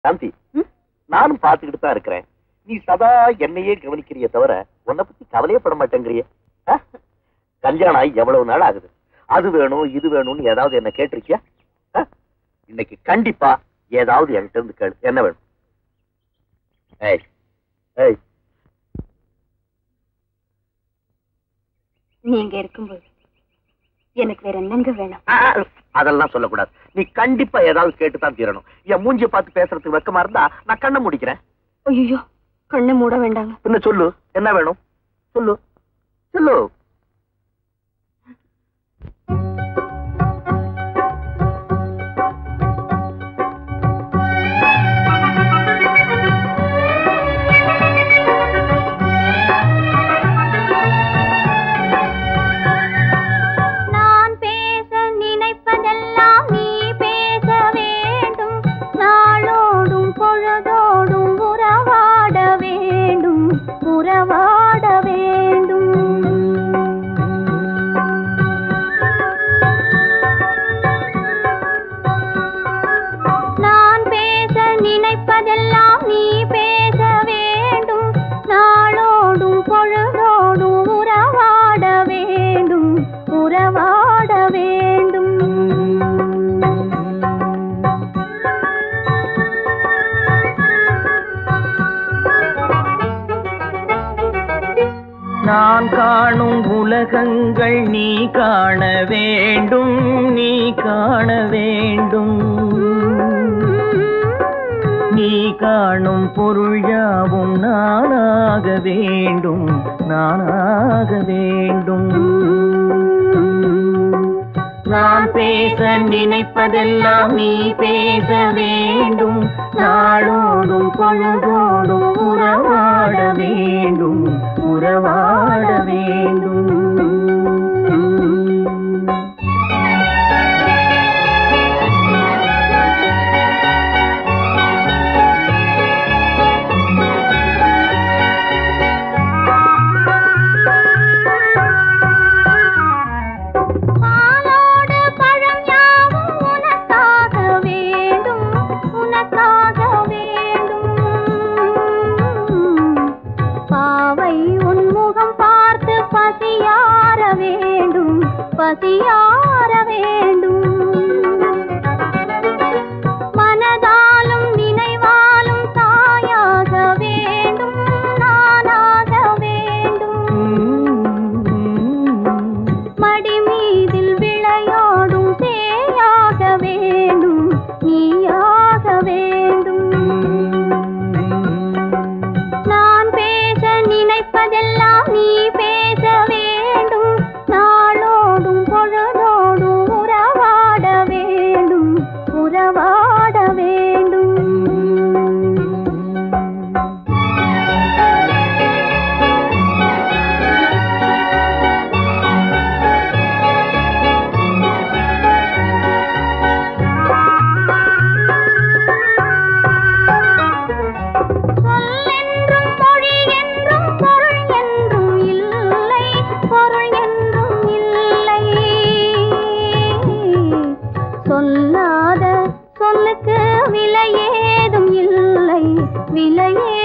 சாந்தி ம்? நானும் பார்த்துக்கிட்டு தான் இருக்கிறேன் நீ சதா என்னையே கவனிக்கிறிய தவிர உன்னை பத்தி கவலையே பட மாட்டேங்கிறிய ஆ? கல்யாணம் ஆகி எவ்வளவு நாள் ஆகுது அது வேணும் இது வேணும்னு ஏதாவது என்ன கேட்டிருக்கியா ஆ? இன்னைக்கு கண்டிப்பா ஏதாவது என்கிட்ட இருந்து கேளு என்ன வேணும் ஏய் ஏய் நீங்க இருக்கும்போது எனக்கு வேற என்னங்க வேணும் ஆ, ஆ, அதெல்லாம் சொல்லக்கூடாது நீ கண்டிப்பா ஏதாவது கேட்டுதான் தீரணும் என் மூஞ்சிய பார்த்து பேசுறதுக்கு வெக்கமா இருந்தா நான் கண்ணை முடிக்கிறேன் ஐயோ கண்ணை மூட வேண்டாங்க பின்ன சொல்லு என்ன வேணும் சொல்லு சொல்லு நான் பேச நினைப்பதெல்லாம் நீ பேச வேண்டும் நாளோடும் பொழுதோடும் உறவாட வேண்டும் உறவாட வேண்டும் நான் பேச நினைப்பதெல்லாம் நீ பேச வேண்டும் நாளோடும் பொழுதோடும் உறவாட வேண்டும் உறவாட வேண்டும் நான் காணும் உலகங்கள் நீ காண வேண்டும் நீ காண வேண்டும் நீ காணும் பொருள் யாவும் நானாக வேண்டும் நானாக வேண்டும் நான் பேச நினைப்பதெல்லாம் நீ பேச வேண்டும் நாளோடும் பொழுதோடும் உறவாட வேண்டும் உறவாட வேண்டும் பாலோடு பழம் யாவும் உனக்காக வேண்டும் உனக்காக வேண்டும் பாவை உன் முகம் பார்த்து பசியார வேண்டும் பசியார வேண்டும் மனதாலும் நினைவாலும் தாயாக வேண்டும் நானாக வேண்டும் மடி மீதில் விளையாடும் சேயாக வேண்டும் நீயாக வேண்டும் நான் பேச நினைப்பதெல்லாம் நீ பேச வேண்டும் நாளோடும் பொழுதோடும் உறவாட வேண்டும் உறவாட வேண்டும் சொல்லென்றும் மொழி என்றும் பொருள் என்றும் இல்லை பொருள் என்றும் இல்லை சொல்லாத சொல்லுக்கு விலை ஏதும் இல்லை விலை